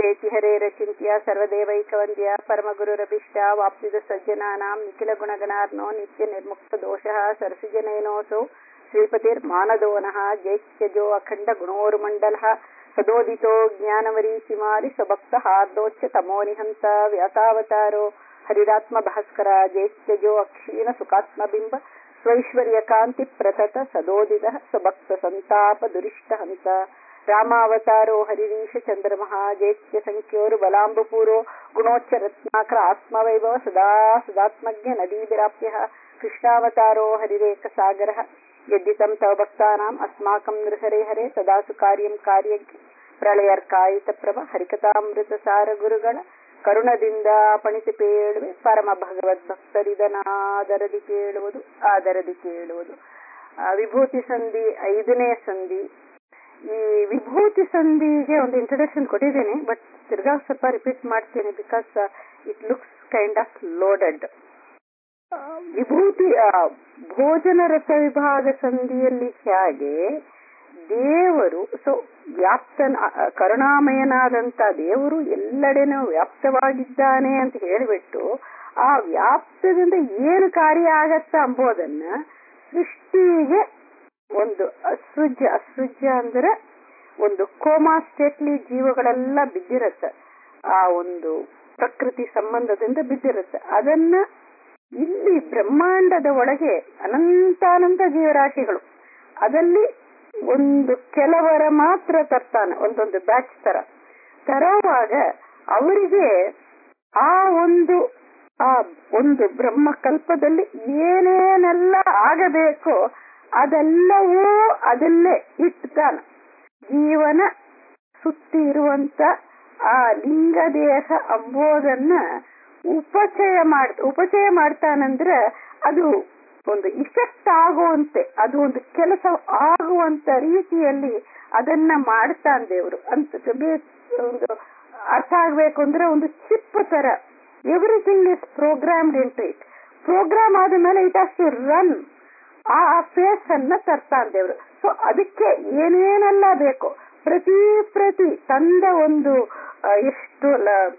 ಮಹೇತಿ ಹರೇರಚಿಂತ್ಯ ಸರ್ವದೇವೈಕವಂದ್ಯ ಪರಮಗುರುರಭಿಷ್ಟ ವಾಪ್ತಿದ ಸಜ್ಜನಾನಾಂ ನಿಖಿಲ ಗುಣಗಣಾರ್ನೋ ನಿತ್ಯ ನಿರ್ಮುಕ್ತ ದೋಷಃ ಸರ್ಸಿಜನೈನೋಸೌ ಶ್ರೀಪತಿರ್ಮಾನದೋನಃ ಜೈತ್ಯಜೋ ಅಖಂಡ ಗುಣೋರ್ಮಂಡಲಃ ಸದೋದಿತೋ ಜ್ಞಾನಮರೀಚಿಮಾರಿ ಸ್ವಭಕ್ತ ಹಾರ್ದೋಚ್ಚ ತಮೋನಿಹಂತ ವ್ಯಾಸಾವತಾರೋ ಹರಿರಾತ್ಮ ಭಾಸ್ಕರ ಜೈತ್ಯಜೋ ಅಕ್ಷೀಣ ಸುಖಾತ್ಮಬಿಂಬ ಸ್ವೈಶ್ವರ್ಯ ಕಾಂತಿ ಪ್ರತತ ಸದೋದಿತ ಸ್ವಭಕ್ತ ಸಂತಾಪ ದುರಿಷ್ಟ ಹಂತ ರಾಮಾವತಾರೋ ಹರಿರೀಶ ಚಂದ್ರಮಃ ಜೈತ್ಯ ಸಂಖ್ಯೋರು ಬಲಾಂಬಪೂರೋ ಗುಣೋಚ್ಚ ರತ್ನಾಕರ ಆತ್ಮವೈಭವ ಸದಾ ಸದಾತ್ಮಜ್ಞ ನದೀಭಿರಾಪ್ಯ ಕೃಷ್ಣಾವತಾರೋ ಹರಿರೇಕ ಸಾಗರ ಯದ್ದಿತಂ ತವ ಭಕ್ತಾನಾಂ ಅಸ್ಮಾಕಂ ನೃಹರೆ ಹರೆ ಸದಾ ಸುಕಾರ್ಯಂ ಕಾರ್ಯಜ್ಞ ಪ್ರಳಯರ್ಕಾಯಿತ ಪ್ರಭ ಹರಿಕಥಾಮೃತ ಸಾರ ಗುರುಗಳ ಕರುಣದಿಂದ ಪಣಿಸಿ ಪೇಳುವೆ ಪರಮ ಭಗವದ್ ಭಕ್ತರಿದನಾದರದಿ ಕೇಳುವುದು ಆದರದಿ ಕೇಳುವುದು ವಿಭೂತಿ ಸಂಧಿ ಐದನೇ ಸಂಧಿ ಈ ವಿಭೂತಿ ಸಂಧಿಗೆ ಒಂದು ಇಂಟ್ರೊಡಕ್ಷನ್ ಕೊಟ್ಟಿದ್ದೇನೆ ಬಟ್ ತಿರ್ಗಾ ಸ್ವಲ್ಪ ರಿಪೀಟ್ ಮಾಡ್ತೇನೆ because it looks kind of loaded ವಿಭೂತಿ ಭೋಜನ ರಸ ವಿಭಾಗ ಸಂಧಿಯಲ್ಲಿ ಹೇಗೆ ದೇವರು ಸೊ ವ್ಯಾಪ್ತ ಕರುಣಾಮಯನಾದಂತ ದೇವರು ಎಲ್ಲೆಡೆನೂ ವ್ಯಾಪ್ತವಾಗಿದ್ದಾನೆ ಅಂತ ಹೇಳಿಬಿಟ್ಟು ಆ ವ್ಯಾಪ್ತದಿಂದ ಏನು ಕಾರ್ಯ ಆಗತ್ತ ಅಂಬೋದನ್ನ ಸೃಷ್ಟಿಗೆ ಒಂದು ಅಸೃಜ್ಯ ಅಸೃಜ್ಯ ಅಂದ್ರೆ ಒಂದು ಕೋಮಾ ಸ್ಟೇಟ್ಲಿ ಜೀವಗಳೆಲ್ಲ ಬಿದ್ದಿರತ್ತೆ ಆ ಒಂದು ಪ್ರಕೃತಿ ಸಂಬಂಧದಿಂದ ಬಿದ್ದಿರುತ್ತೆ ಅದನ್ನ ಇಲ್ಲಿ ಬ್ರಹ್ಮಾಂಡದ ಒಳಗೆ ಅನಂತಾನಂತ ಜೀವರಾಶಿಗಳು ಅದಲ್ಲಿ ಒಂದು ಕೆಲವರ ಮಾತ್ರ ತರ್ತಾನೆ ಒಂದೊಂದು ಬ್ಯಾಚ್ ತರ ತರುವಾಗ ಅವರಿಗೆ ಆ ಒಂದು ಆ ಒಂದು ಬ್ರಹ್ಮಕಲ್ಪದಲ್ಲಿ ಏನೇನೆಲ್ಲ ಆಗಬೇಕೋ ಅದೆಲ್ಲವೂ ಅದಲ್ಲೇ ಇಟ್ತಾನ ಜೀವನ ಸುತ್ತಿ ಇರುವಂತ ಆ ಲಿಂಗದೇಹ ಅಂಬೋದನ್ನ ಉಪಚಯ ಮಾಡ್ ಉಪಚಯ ಮಾಡ್ತಾನಂದ್ರೆ ಅದು ಒಂದು ಇಫೆಕ್ಟ್ ಆಗುವಂತೆ ಅದು ಒಂದು ಕೆಲಸ ಆಗುವಂತ ರೀತಿಯಲ್ಲಿ ಅದನ್ನ ಮಾಡ್ತಾನೆ ದೇವರು ಅಂತ ಒಂದು ಅರ್ಥ ಆಗ್ಬೇಕು ಅಂದ್ರೆ ಒಂದು ಚಿಪ್ ತರ everything is programmed into it program ಆದ ಮೇಲೆ ಇಟ್ ಹಾಸ್ ಟು ರನ್ ಆ ಫೇಸ್ ಅನ್ನ ತರ್ತಾನೆ ದೇವರು ಸೊ ಅದಕ್ಕೆ ಏನೇನೆಲ್ಲ ಬೇಕು ಪ್ರತಿ ಪ್ರತಿ ತಂದ ಒಂದು ಎಷ್ಟು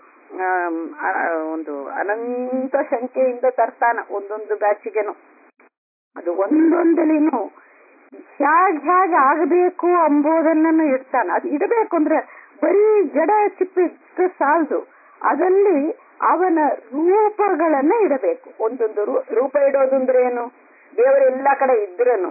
ಒಂದು ಅನಂತ ಸಂಖ್ಯೆಯಿಂದ ತರ್ತಾನ ಒಂದೊಂದು ಬ್ಯಾಚಿಗೆನು ಅದು ಒಂದೊಂದಲಿನೂ ಹ್ಯಾಗ್ ಹ್ಯಾಗ್ ಆಗಬೇಕು ಅಂಬೋದನ್ನ ಇಡ್ತಾನ ಅದು ಇಡಬೇಕು ಅಂದ್ರೆ ಬರೀ ಜಡ ಚಿಪ್ಪಿಟ್ಟು ಸಾಲದು ಅದಲ್ಲಿ ಅವನ ರೂಪಗಳನ್ನ ಇಡಬೇಕು ಒಂದೊಂದು ರೂಪ ಇಡೋದು ಅಂದ್ರೆ ಏನು ದೇವರು ಎಲ್ಲಾ ಕಡೆ ಇದ್ರನು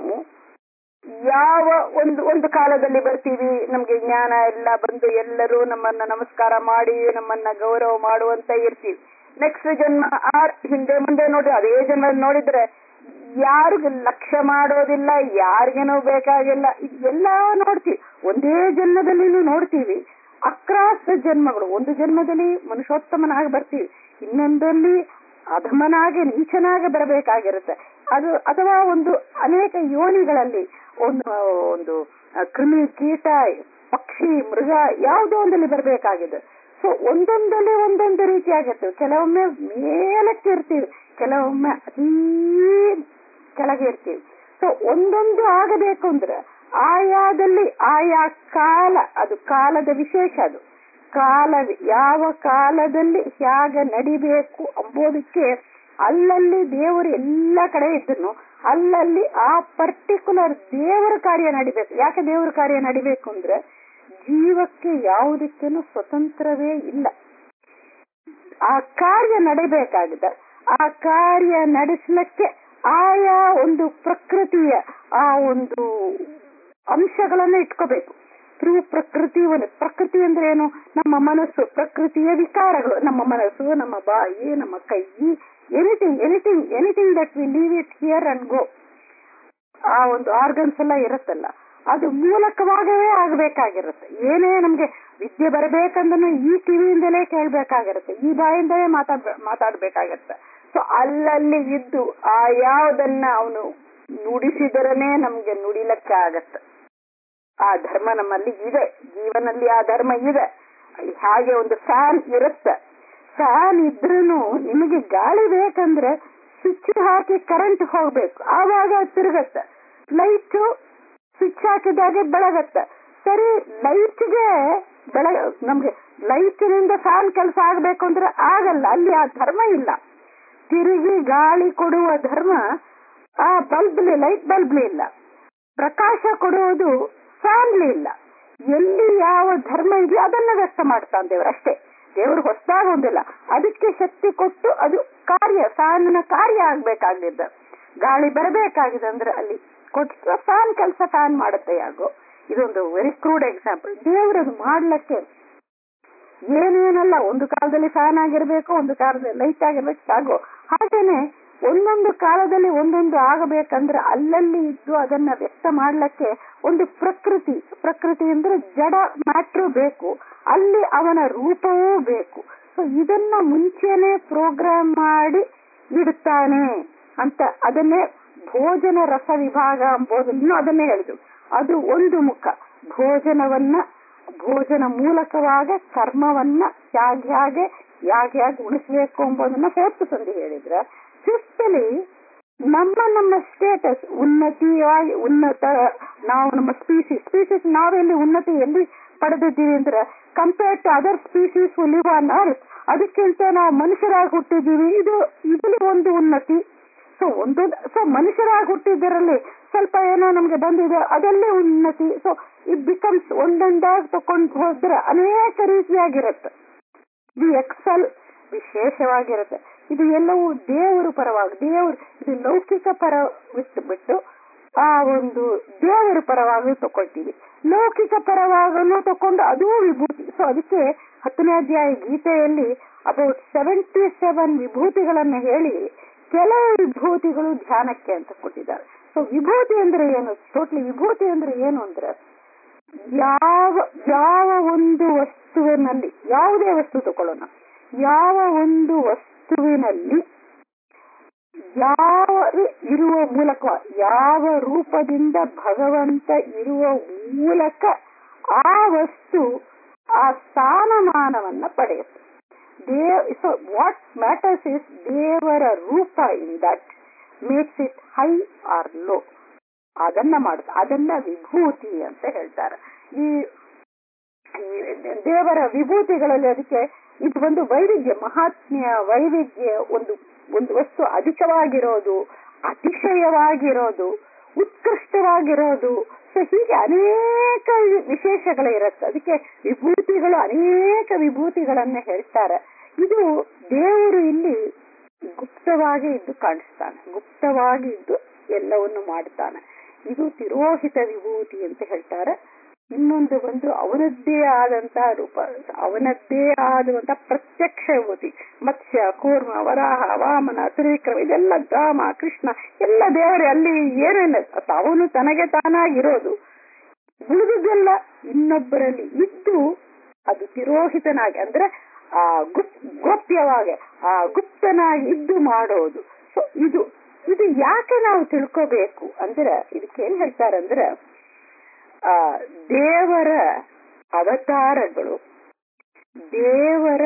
ಯಾವ ಒಂದು ಒಂದು ಕಾಲದಲ್ಲಿ ಬರ್ತೀವಿ ನಮ್ಗೆ ಜ್ಞಾನ ಎಲ್ಲ ಬಂದು ಎಲ್ಲರೂ ನಮ್ಮನ್ನ ನಮಸ್ಕಾರ ಮಾಡಿ ನಮ್ಮನ್ನ ಗೌರವ ಮಾಡುವಂತ ಇರ್ತೀವಿ ನೆಕ್ಸ್ಟ್ ಜನ್ಮ ಆರ್ ಹಿಂದೆ ಮುಂದೆ ನೋಡಿ ಅದೇ ಜನ್ಮ ನೋಡಿದ್ರೆ ಯಾರಿಗೂ ಲಕ್ಷ್ಯ ಮಾಡೋದಿಲ್ಲ ಯಾರಿಗೇನೋ ಬೇಕಾಗಿಲ್ಲ ಎಲ್ಲಾ ನೋಡ್ತೀವಿ ಒಂದೇ ಜನ್ಮದಲ್ಲಿನೂ ನೋಡ್ತೀವಿ ಅಕ್ರಾಸ್ ಜನ್ಮಗಳು ಒಂದು ಜನ್ಮದಲ್ಲಿ ಮನುಷ್ಯೋತ್ತಮನಾಗಿ ಬರ್ತೀವಿ ಇನ್ನೊಂದಲ್ಲಿ ಅಧಮನಾಗಿ ನೀಚನಾಗಿ ಬರಬೇಕಾಗಿರುತ್ತೆ ಅದು ಅಥವಾ ಒಂದು ಅನೇಕ ಯೋನಿಗಳಲ್ಲಿ ಒಂದು ಒಂದು ಕ್ರಿಮಿ ಕೀಟ ಪಕ್ಷಿ ಮೃಗ ಯಾವುದೋ ಒಂದಲ್ಲಿ ಬರಬೇಕಾಗಿದೆ ಸೊ ಒಂದೊಂದಲ್ಲಿ ಒಂದೊಂದು ರೀತಿಯಾಗಿರ್ತೇವೆ ಕೆಲವೊಮ್ಮೆ ಮೇಲಕ್ಕೆ ಇರ್ತೀವಿ ಕೆಲವೊಮ್ಮೆ ಅತೀ ಕೆಳಗೆ ಇರ್ತೀವಿ ಸೊ ಒಂದೊಂದು ಆಗಬೇಕು ಅಂದ್ರೆ ಆಯಾದಲ್ಲಿ ಆಯಾ ಕಾಲ ಅದು ಕಾಲದ ವಿಶೇಷ ಅದು ಕಾಲ ಯಾವ ಕಾಲದಲ್ಲಿ ಹೇಗೆ ನಡಿಬೇಕು ಅಂಬೋದಕ್ಕೆ ಅಲ್ಲಲ್ಲಿ ದೇವರು ಎಲ್ಲ ಕಡೆ ಇದ್ದನು ಅಲ್ಲಲ್ಲಿ ಆ ಪರ್ಟಿಕ್ಯುಲರ್ ದೇವರ ಕಾರ್ಯ ನಡಿಬೇಕು ಯಾಕೆ ದೇವರ ಕಾರ್ಯ ನಡಿಬೇಕು ಅಂದ್ರೆ ಜೀವಕ್ಕೆ ಯಾವುದಕ್ಕೇನು ಸ್ವತಂತ್ರವೇ ಇಲ್ಲ ಆ ಕಾರ್ಯ ನಡಿಬೇಕಾಗಿದೆ ಆ ಕಾರ್ಯ ನಡೆಸಲಿಕ್ಕೆ ಆಯಾ ಒಂದು ಪ್ರಕೃತಿಯ ಆ ಒಂದು ಅಂಶಗಳನ್ನ ಇಟ್ಕೋಬೇಕು ಥ್ರೂ ಪ್ರಕೃತಿ ಒಂದು ಪ್ರಕೃತಿ ಅಂದ್ರೆ ಏನು ನಮ್ಮ ಮನಸ್ಸು ಪ್ರಕೃತಿಯ ವಿಕಾರಗಳು ನಮ್ಮ ಮನಸ್ಸು ನಮ್ಮ ಬಾಯಿ ನಮ್ಮ ಕೈ anything anything anything that we leave it here and go ಆ ಒಂದು ಆರ್ಗನ್ಸ್ ಎಲ್ಲ ಇರುತ್ತಲ್ಲ ಅದು ಮೂಲಕವಾಗವೇ ಆಗ್ಬೇಕಾಗಿರುತ್ತೆ ಏನೇ ನಮ್ಗೆ ವಿದ್ಯೆ ಬರಬೇಕಂದ್ರೂ ಈ ಕಿವಿಯಿಂದಲೇ ಕೇಳ್ಬೇಕಾಗಿರುತ್ತೆ ಈ ಬಾಯಿಂದಲೇ ಮಾತಾಡ್ ಮಾತಾಡ್ಬೇಕಾಗಿರುತ್ತೆ ಸೊ ಅಲ್ಲಲ್ಲಿ ಇದ್ದು ಆ ಯಾವುದನ್ನ ಅವನು ನುಡಿಸಿದರನೇ ನಮ್ಗೆ ನುಡಿಲಕ್ಕೆ ಆಗತ್ತೆ ಆ ಧರ್ಮ ನಮ್ಮಲ್ಲಿ ಇದೆ ಜೀವನಲ್ಲಿ ಆ ಧರ್ಮ ಇದೆ ಹಾಗೆ ಒಂದು ಫ್ಯಾನ್ ಇರುತ್ತೆ ಫ್ಯಾನ್ ಇದ್ರೂ ನಿಮಗೆ ಗಾಳಿ ಬೇಕಂದ್ರೆ ಸ್ವಿಚ್ ಹಾಕಿ ಕರೆಂಟ್ ಹೋಗ್ಬೇಕು ಆವಾಗ ತಿರುಗತ್ತೆ ಲೈಟ್ ಸ್ವಿಚ್ ಹಾಕಿದಾಗೆ ಬೆಳಗತ್ತೆ ಸರಿ ಲೈಟ್ಗೆ ಬೆಳ ನಮ್ಗೆ ಲೈಟಿನಿಂದ ಫ್ಯಾನ್ ಕೆಲಸ ಆಗ್ಬೇಕು ಅಂದ್ರೆ ಆಗಲ್ಲ ಅಲ್ಲಿ ಆ ಧರ್ಮ ಇಲ್ಲ ತಿರುಗಿ ಗಾಳಿ ಕೊಡುವ ಧರ್ಮ ಆ ಬಲ್ಬ್ಲಿ ಲೈಟ್ ಬಲ್ಬ್ಲಿ ಇಲ್ಲ ಪ್ರಕಾಶ ಕೊಡುವುದು ಫ್ಯಾನ್ಲಿ ಇಲ್ಲ ಎಲ್ಲಿ ಯಾವ ಧರ್ಮ ಇದೆಯೋ ಅದನ್ನ ವ್ಯಕ್ತ ಮಾಡ್ತಾನೆ ದೇವರು ಅಷ್ಟೇ ದೇವರು ಹೊಸದಾಗ ಒಂದಿಲ್ಲ ಅದಕ್ಕೆ ಶಕ್ತಿ ಕೊಟ್ಟು ಅದು ಕಾರ್ಯ ಫ್ಯಾನ್ನ ಕಾರ್ಯ ಆಗ್ಬೇಕಾಗಿದ್ದ ಗಾಳಿ ಬರಬೇಕಾಗಿದೆ ಅಂದ್ರೆ ಅಲ್ಲಿ ಕೊಟ್ಟು ಫ್ಯಾನ್ ಕೆಲಸ ಫ್ಯಾನ್ ಮಾಡುತ್ತೆ ಯಾಗೋ ಇದೊಂದು ವೆರಿ ಕ್ರೂಡ್ ಎಕ್ಸಾಂಪಲ್ ದೇವರದು ಮಾಡ್ಲಿಕ್ಕೆ ಏನೇನಲ್ಲ ಒಂದು ಕಾಲದಲ್ಲಿ ಫ್ಯಾನ್ ಆಗಿರ್ಬೇಕು ಒಂದು ಕಾಲದಲ್ಲಿ ಲೈಟ್ ಆಗಿರ್ಬೇಕು ಸಾಗೋ ಹಾಗೇನೆ ಒಂದೊಂದು ಕಾಲದಲ್ಲಿ ಒಂದೊಂದು ಆಗಬೇಕಂದ್ರೆ ಅಲ್ಲಲ್ಲಿ ಇದ್ದು ಅದನ್ನ ವ್ಯಕ್ತ ಮಾಡ್ಲಿಕ್ಕೆ ಒಂದು ಪ್ರಕೃತಿ ಪ್ರಕೃತಿ ಅಂದ್ರೆ ಜಡ ಮ್ಯಾಟ್ರು ಬೇಕು ಅಲ್ಲಿ ಅವನ ರೂಪವೂ ಬೇಕು ಸೊ ಇದನ್ನ ಮುಂಚೆನೆ ಪ್ರೋಗ್ರಾಮ್ ಮಾಡಿ ಇಡ್ತಾನೆ ಅಂತ ಅದನ್ನೇ ಭೋಜನ ರಸ ವಿಭಾಗ ಎಂಬುದನ್ನು ಅದನ್ನೇ ಹೇಳಿದ್ರು ಅದು ಒಂದು ಮುಖ ಭೋಜನವನ್ನ ಭೋಜನ ಮೂಲಕವಾಗ ಕರ್ಮವನ್ನ ಹೇಗೆ ಹೇಗೆ ಯಾಕೆ ಹೇಗೆ ಉಳಿಸ್ಬೇಕು ಎಂಬುದನ್ನ ಫೋರ್ತ್ ಸಂಧಿ ಹೇಳಿದ್ರ ಫಿಫ್ತ್ಲಿ ನಮ್ಮ ನಮ್ಮ ಸ್ಟೇಟಸ್ ಉನ್ನತಿಯಾಗಿ ಉನ್ನತ ನಾವು ನಮ್ಮ ಸ್ಪೀಸಿಸ್ ಸ್ಪೀಸಿಸ್ ನಾವೆಲ್ಲಿ ಉನ್ನತಿ ಎಲ್ಲಿ ಪಡೆದಿದ್ದೀವಿ ಅಂದ್ರೆ compared to other species live on earth ಅದಕ್ಕಿಂತ ನಾವು ಮನುಷ್ಯರಾಗಿ ಹುಟ್ಟಿದ್ದೀವಿ ಇದು ಇದರಲ್ಲಿ ಒಂದು ಉನ್ನತಿ ಸೊ ಒಂದು ಸೊ ಮನುಷ್ಯರಾಗಿ ಹುಟ್ಟಿದ್ದರಲ್ಲಿ ಸ್ವಲ್ಪ ಏನೋ ನಮ್ಗೆ ಬಂದಿದೆ ಅದಲ್ಲೇ ಉನ್ನತಿ ಸೊ ಇಟ್ ಬಿಕಮ್ಸ್ ಒಂದೊಂದಾಗಿ ತಕೊಂಡು ಹೋದ್ರೆ ಅನೇಕ ರೀತಿಯಾಗಿರುತ್ತೆ ದಿ ಎಕ್ಸಲ್ ವಿಶೇಷವಾಗಿರುತ್ತೆ ಇದು ಎಲ್ಲವೂ ದೇವರು ಪರವಾಗಿ ದೇವರು ಇದು ಲೌಕಿಕ ಪರ ಬಿಟ್ಟು ಬಿಟ್ಟು ಆ ಒಂದು ದೇವರ ಪರವಾಗಿ ತಕೊಳ್ತೀವಿ ಲೌಕಿಕ ಪರವಾಗನು ತಕೊಂಡು ಅದೂ ವಿಭೂತಿ ಸೊ ಅದಕ್ಕೆ ಹತ್ತನೇ ಅಧ್ಯಾಯ ಗೀತೆಯಲ್ಲಿ ಅಬೌಟ್ ಸೆವೆಂಟಿ ಸೆವೆನ್ ವಿಭೂತಿಗಳನ್ನ ಹೇಳಿ ಕೆಲವು ವಿಭೂತಿಗಳು ಧ್ಯಾನಕ್ಕೆ ಅಂತ ಕೊಟ್ಟಿದ್ದಾರೆ ಸೊ ವಿಭೂತಿ ಅಂದ್ರೆ ಏನು ಟೋಟ್ಲಿ ವಿಭೂತಿ ಅಂದ್ರೆ ಏನು ಅಂದ್ರೆ ಯಾವ ಯಾವ ಒಂದು ವಸ್ತುವಿನಲ್ಲಿ ಯಾವುದೇ ವಸ್ತು ತಗೊಳ್ಳೋಣ ಯಾವ ಒಂದು ವಸ್ತುವಿನಲ್ಲಿ ಯಾವ ಇರುವ ಮೂಲಕ ಯಾವ ರೂಪದಿಂದ ಭಗವಂತ ಇರುವ ಮೂಲಕ ಆ ವಸ್ತು ಆ ಸ್ಥಾನಮಾನವನ್ನ ಪಡೆಯುತ್ತೆ ದೇವ್ ಸೊ ವಾಟ್ ಮ್ಯಾಟರ್ಸ್ ಇಸ್ ದೇವರ ರೂಪ in that makes it high or low ಅದನ್ನ ಮಾಡುತ್ತೆ ಅದನ್ನ ವಿಭೂತಿ ಅಂತ ಹೇಳ್ತಾರೆ ಈ ದೇವರ ವಿಭೂತಿಗಳಲ್ಲಿ ಅದಕ್ಕೆ ಇದು ಒಂದು ವೈವಿಧ್ಯ ಮಹಾತ್ಮ್ಯ ವೈವಿಧ್ಯ ಒಂದು ಒಂದು ವಸ್ತು ಅಧಿಕವಾಗಿರೋದು ಅತಿಶಯವಾಗಿರೋದು ಉತ್ಕೃಷ್ಟವಾಗಿರೋದು ಸೊ ಹೀಗೆ ಅನೇಕ ವಿಶೇಷಗಳಿರುತ್ತೆ ಅದಕ್ಕೆ ವಿಭೂತಿಗಳು ಅನೇಕ ವಿಭೂತಿಗಳನ್ನ ಹೇಳ್ತಾರೆ ಇದು ದೇವರು ಇಲ್ಲಿ ಗುಪ್ತವಾಗಿ ಇದ್ದು ಕಾಣಿಸ್ತಾನೆ ಗುಪ್ತವಾಗಿ ಇದ್ದು ಎಲ್ಲವನ್ನು ಮಾಡ್ತಾನೆ ಇದು ತಿರೋಹಿತ ವಿಭೂತಿ ಅಂತ ಹೇಳ್ತಾರೆ ಇನ್ನೊಂದು ಒಂದು ಅವನದ್ದೇ ಆದಂತಹ ರೂಪ ಅವನದ್ದೇ ಆದಂತ ಪ್ರತ್ಯಕ್ಷ ವಿಭೂತಿ ಮತ್ಸ್ಯ ಕೂರ್ಮ ವರಾಹ ವಾಮನ ತ್ರಿವಿಕ್ರಮ ಇದೆಲ್ಲ ರಾಮ ಕೃಷ್ಣ ಎಲ್ಲ ದೇವರೇ ಅಲ್ಲಿ ಏನೇನ ಅವನು ತನಗೆ ತಾನಾಗಿರೋದು ಉಳಿದುದೆಲ್ಲ ಇನ್ನೊಬ್ಬರಲ್ಲಿ ಇದ್ದು ಅದು ತಿರೋಹಿತನಾಗಿ ಅಂದ್ರೆ ಆ ಗುಪ್ ಗೋಪ್ಯವಾಗಿ ಆ ಗುಪ್ತನಾಗಿ ಇದ್ದು ಮಾಡೋದು ಸೊ ಇದು ಇದು ಯಾಕೆ ನಾವು ತಿಳ್ಕೋಬೇಕು ಅಂದ್ರೆ ಇದಕ್ಕೇನ್ ಹೇಳ್ತಾರಂದ್ರೆ ಆ ದೇವರ ಅವತಾರಗಳು ದೇವರ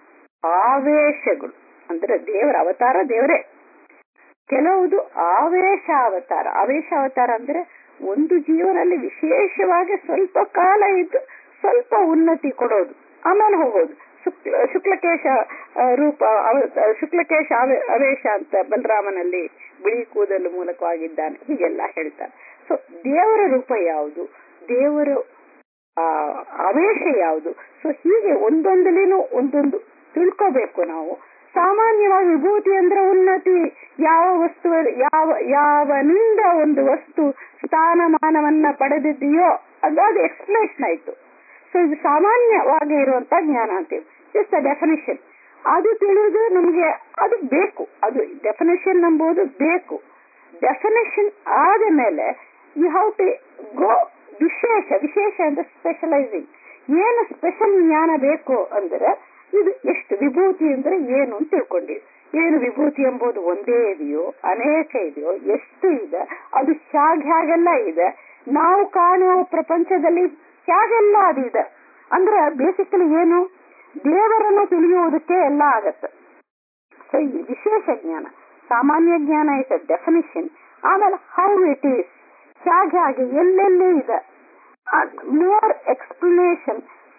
ಆವೇಶಗಳು ಅಂದ್ರೆ ದೇವರ ಅವತಾರ ದೇವರೇ ಕೆಲವುದು ಆವೇಶ ಅವತಾರ ಆವೇಶ ಅವತಾರ ಅಂದ್ರೆ ಒಂದು ಜೀವನಲ್ಲಿ ವಿಶೇಷವಾಗಿ ಸ್ವಲ್ಪ ಕಾಲ ಇದ್ದು ಸ್ವಲ್ಪ ಉನ್ನತಿ ಕೊಡೋದು ಆಮೇಲೆ ಹೋಗೋದು ಶುಕ್ಲ ಶುಕ್ಲಕೇಶ ರೂಪ ಶುಕ್ಲಕೇಶ ಅವೇಶ ಅಂತ ಬಲರಾಮನಲ್ಲಿ ಬಿಳಿ ಕೂದಲು ಮೂಲಕವಾಗಿದ್ದಾನೆ ಹೀಗೆಲ್ಲ ಹೇಳ್ತಾರೆ ಸೊ ದೇವರ ರೂಪ ಯಾವುದು ದೇವರ ಆ ಅವೇಶ ಯಾವುದು ಸೊ ಹೀಗೆ ಒಂದೊಂದಲೇನು ಒಂದೊಂದು ತಿಳ್ಕೋಬೇಕು ನಾವು ಸಾಮಾನ್ಯವಾಗಿ ವಿಭೂತಿ ಅಂದ್ರೆ ಉನ್ನತಿ ಯಾವ ವಸ್ತು ಯಾವ ಯಾವನಿಂದ ಒಂದು ವಸ್ತು ಸ್ಥಾನಮಾನವನ್ನ ಪಡೆದಿದೆಯೋ ಅದು ಅದು ಎಕ್ಸ್ಪ್ಲೇಷನ್ ಆಯ್ತು ಸೊ ಇದು ಸಾಮಾನ್ಯವಾಗಿ ಇರುವಂತ ಜ್ಞಾನ ಅಂತೀವಿ ಜಸ್ಟ್ ಅ ಡೆಫಿನೇಷನ್ ಅದು ತಿಳಿದು ನಮಗೆ ಅದು ಬೇಕು ಅದು ಡೆಫಿನೇಷನ್ ಎಂಬುದು ಬೇಕು ಡೆಫಿನೇಷನ್ ಆದ ಮೇಲೆ ಯು ಹ್ಯಾವ್ ಟು ಗೋ ವಿಶೇಷ ವಿಶೇಷ ಅಂದ್ರೆ ಸ್ಪೆಷಲೈಸಿಂಗ್ ಏನು ಸ್ಪೆಷಲ್ ಜ್ಞಾನ ಬೇಕು ಅಂದ್ರೆ ಇದು ಎಷ್ಟು ವಿಭೂತಿ ಅಂದ್ರೆ ಏನು ಅಂತ ತಿಳ್ಕೊಂಡಿವಿ ಏನು ವಿಭೂತಿ ಎಂಬುದು ಒಂದೇ ಇದೆಯೋ ಅನೇಕ ಇದೆಯೋ ಎಷ್ಟು ಇದೆ ಅದು ಹೇಗೆ ಹೇಗೆಲ್ಲ ಇದೆ ನಾವು ಕಾಣುವ ಪ್ರಪಂಚದಲ್ಲಿ ಹೇಗೆಲ್ಲ ಅದು ಇದೆ ಅಂದ್ರೆ ಬೇಸಿಕಲಿ ಏನು ದೇವರನ್ನು ತಿಳಿಯುವುದಕ್ಕೆ ಎಲ್ಲ ಆಗತ್ತೆ ಸೊ ಈ ವಿಶೇಷ ಜ್ಞಾನ ಸಾಮಾನ್ಯ ಜ್ಞಾನ ಇಸ್ ಡೆಫಿನಿಷನ್ ಆಮೇಲೆ ಹೌ ಇಟ್ ಈಸ್ ಹೇಗೆ ಹಾಗೆ ಎಲ್ಲೆಲ್ಲಿ ಇದೆ more explanation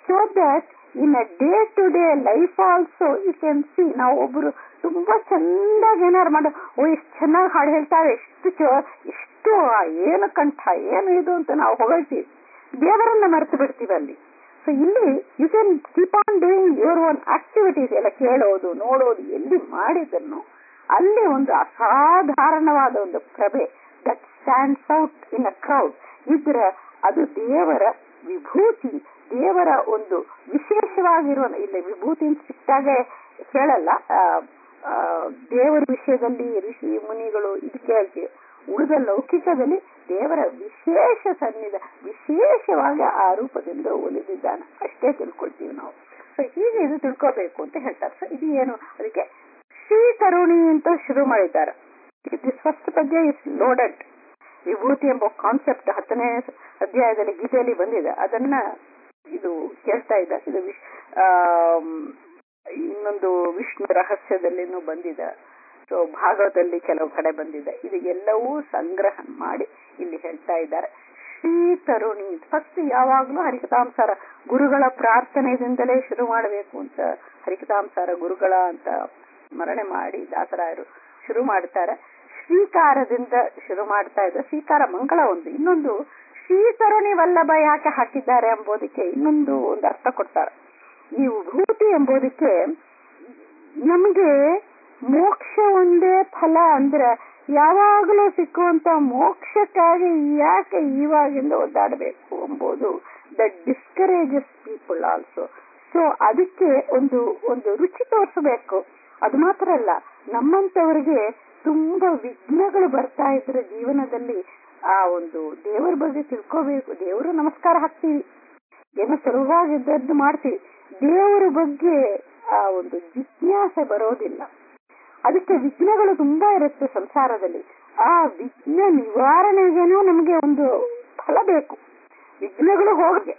so that in a day to day life also you can see ನಾವು ಒಬ್ರು ತುಂಬಾ ಚಂದಾಗಿ ಏನಾರು ಮಾಡ ಓ ಎಷ್ಟು ಚೆನ್ನಾಗಿ ಹಾಡು ಹೇಳ್ತಾರೆ ಎಷ್ಟು ಚ- ಎಷ್ಟು ಆ ಏನು ಕಂಠ ಏನು ಇದು ಅಂತ ನಾವು ಹೊಗಳ್ತೀವಿ ದೇವರನ್ನ ಮರೆತು ಬಿಡ್ತೀವಿ ಅಲ್ಲಿ ಸೊ ಇಲ್ಲಿ you can keep on doing your own activities ಎಲ್ಲ ಕೇಳೋದು ನೋಡೋದು ಎಲ್ಲಿ ಮಾಡಿದನ್ನು ಅಲ್ಲಿ ಒಂದು ಅಸಾಧಾರಣವಾದ ಒಂದು ಪ್ರಭೆ that stands out in a crowd ಇದ್ರೆ ಅದು ದೇವರ ವಿಭೂತಿ ದೇವರ ಒಂದು ವಿಶೇಷವಾಗಿರುವ ಇಲ್ಲಿ ವಿಭೂತಿ ಅಂತ ಸಿಕ್ಕಾಗೆ ಹೇಳಲ್ಲ ಆ, ಆ, ದೇವರ ವಿಷಯದಲ್ಲಿ ಋಷಿ ಮುನಿಗಳು ಇದು ಕೇಳ್ತೀವಿ ಉಳಿದ ಲೌಕಿಕದಲ್ಲಿ ದೇವರ ವಿಶೇಷ ಸನ್ನಿಧ ವಿಶೇಷವಾಗಿ ಆ ರೂಪದಿಂದ ಒಲಿದಿದ್ದಾನೆ ಅಷ್ಟೇ ತಿಳ್ಕೊಳ್ತೀವಿ ನಾವು ಸೊ ಹೀಗೆ ಇದು ತಿಳ್ಕೋಬೇಕು ಅಂತ ಹೇಳ್ತಾರೆ ಸೊ ಇದು ಏನು ಅದಕ್ಕೆ ಶ್ರೀ ಕರುಣಿ ಅಂತ ಶುರು ಮಾಡಿದ್ದಾರೆ ದಿಸ್ ಫಸ್ಟ್ ಪದ್ಯ ಇಸ್ ಲೋಡೆಡ್ ವಿಭೂತಿ ಎಂಬ ಕಾನ್ಸೆಪ್ಟ್ ಹತ್ತನೇ ಅಧ್ಯಾಯದಲ್ಲಿ ಗೀತೆಯಲ್ಲಿ ಬಂದಿದೆ ಅದನ್ನ ಇದು ಕೇಳ್ತಾ ಇದ್ದ ಇದು ವಿಶ್ ಆಮ್, ಇನ್ನೊಂದು ವಿಷ್ಣು ರಹಸ್ಯದಲ್ಲಿನೂ ಬಂದಿದೆ ಸೊ ಭಾಗವತದಲ್ಲಿ ಕೆಲವು ಕಡೆ ಬಂದಿದೆ ಇದು ಎಲ್ಲವೂ ಸಂಗ್ರಹ ಮಾಡಿ ಇಲ್ಲಿ ಹೇಳ್ತಾ ಇದ್ದಾರೆ ಶ್ರೀ ತರುಣಿ ಫಸ್ಟ್ ಯಾವಾಗ್ಲೂ ಹರಿಕತಾಂಸಾರ ಗುರುಗಳ ಪ್ರಾರ್ಥನೆಯಿಂದಲೇ ಶುರು ಮಾಡಬೇಕು ಅಂತ ಹರಿಕತಾಂಸಾರ ಗುರುಗಳ ಅಂತ ಸ್ಮರಣೆ ಮಾಡಿ ದಾಸರಾಯರು ಶುರು ಮಾಡ್ತಾರೆ ಶ್ರೀಕಾರದಿಂದ ಶುರು ಮಾಡ್ತಾ ಇದ್ದಾರೆ ಶ್ರೀಕಾರ ಮಂಗಳ ಒಂದು ಇನ್ನೊಂದು ಶ್ರೀ ತರುಣಿ ವಲ್ಲಭ ಯಾಕೆ ಹಾಕಿದ್ದಾರೆ ಎಂಬುದಕ್ಕೆ ಇನ್ನೊಂದು ಒಂದು ಅರ್ಥ ಕೊಡ್ತಾರೆ ಈ ವಿಭೂತಿ ಎಂಬುದಕ್ಕೆ ನಮಗೆ ಮೋಕ್ಷ ಒಂದೇ ಫಲ ಅಂದ್ರೆ ಯಾವಾಗಲೂ ಸಿಕ್ಕುವಂತ ಮೋಕ್ಷಕ್ಕಾಗಿ ಯಾಕೆ ಇವಾಗಿಂದ ಒದ್ದಾಡಬೇಕು ಎಂಬುದು that discourages people also so ಅದಕ್ಕೆ ಒಂದು ಒಂದು ರುಚಿ ತೋರಿಸಬೇಕು ಅದು ಮಾತ್ರ ಅಲ್ಲ ನಮ್ಮಂತವರಿಗೆ ತುಂಬಾ ವಿಘ್ನಗಳು ಬರ್ತಾ ಇದ್ರೆ ಜೀವನದಲ್ಲಿ ಆ ಒಂದು ದೇವರ ಬಗ್ಗೆ ತಿಳ್ಕೋಬೇಕು ದೇವರು ನಮಸ್ಕಾರ ಹಾಕ್ತೀವಿ ಏನೋ ಸುಲಭವಾಗಿದ್ದದ್ದು ಮಾಡ್ತೀವಿ ದೇವರ ಬಗ್ಗೆ ಆ ಒಂದು ಜಿಜ್ಞಾಸೆ ಬರೋದಿಲ್ಲ ಅದಕ್ಕೆ ವಿಘ್ನಗಳು ತುಂಬಾ ಇರುತ್ತೆ ಸಂಸಾರದಲ್ಲಿ ಆ ವಿಘ್ನ ನಿವಾರಣೆಗೇನೂ ನಮಗೆ ಒಂದು ಫಲ ಬೇಕು ವಿಘ್ನಗಳು ಹೋಗಿ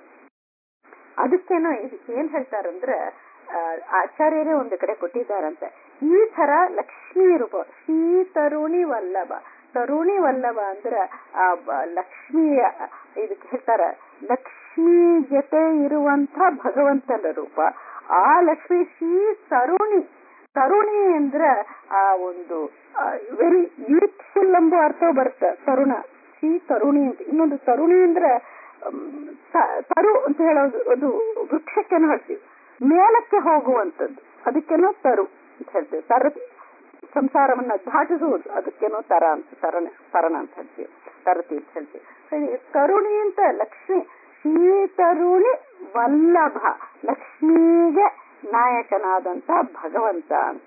ಅದಕ್ಕೇನೋ ಇದಕ್ಕೆ ಏನ್ ಹೇಳ್ತಾರಂದ್ರೆ ಆ, ಆಚಾರ್ಯರೇ ಒಂದು ಕಡೆ ಕೊಟ್ಟಿದ್ದಾರಂತೆ ಈ ತರ ಲಕ್ಷ್ಮೀ ರೂಪ ಶ್ರೀ ತರುಣಿ ವಲ್ಲಭ ತರುಣಿ ವಲ್ಲಭ ಅಂದ್ರೆ ಆ ಬ- ಲಕ್ಷ್ಮಿಯ ಇದಕ್ಕೆ ಹೇಳ್ತಾರ ಲಕ್ಷ್ಮಿ ಜೊತೆ ಇರುವಂತ ಭಗವಂತನ ರೂಪ ಆ ಲಕ್ಷ್ಮಿ ಶ್ರೀ ತರುಣಿ ತರುಣಿ ಅಂದ್ರೆ ಆ ಒಂದು ವೆರಿ ಯೂತ್ಫುಲ್ ಎಂಬ ಅರ್ಥ ಬರುತ್ತೆ ತರುಣ ಶ್ರೀ ತರುಣಿ ಅಂತ ಇನ್ನೊಂದು ತರುಣಿ ಅಂದ್ರೆ ಮ್, ತ- ತರು ಅಂತ ಹೇಳೋದು ಅದು ವೃಕ್ಷಕ್ಕೇನು ಹೇಳ್ತೀವಿ ಮೇಲಕ್ಕೆ ಹೋಗುವಂಥದ್ದು ಅದಕ್ಕೇನೋ ತರು ಅಂತ ಹೇಳ್ತೀವಿ ತರ ಸಂಸಾರವನ್ನ ದಾಟಿಸುವುದು ಅದಕ್ಕೇನೋ ತರ ಅಂತ ತರಣ ತರಣ ಅಂತ ಹೇಳ್ತೀವಿ ತರತಿ ಅಂತ ಹೇಳ್ತೀವಿ So, ಈ ತರುಣಿ ಅಂತ ಲಕ್ಷ್ಮಿ ಶ್ರೀ ತರುಣಿ ವಲ್ಲಭ ಲಕ್ಷ್ಮಿಗೆ ನಾಯಕನಾದಂತ ಭಗವಂತ ಅಂತ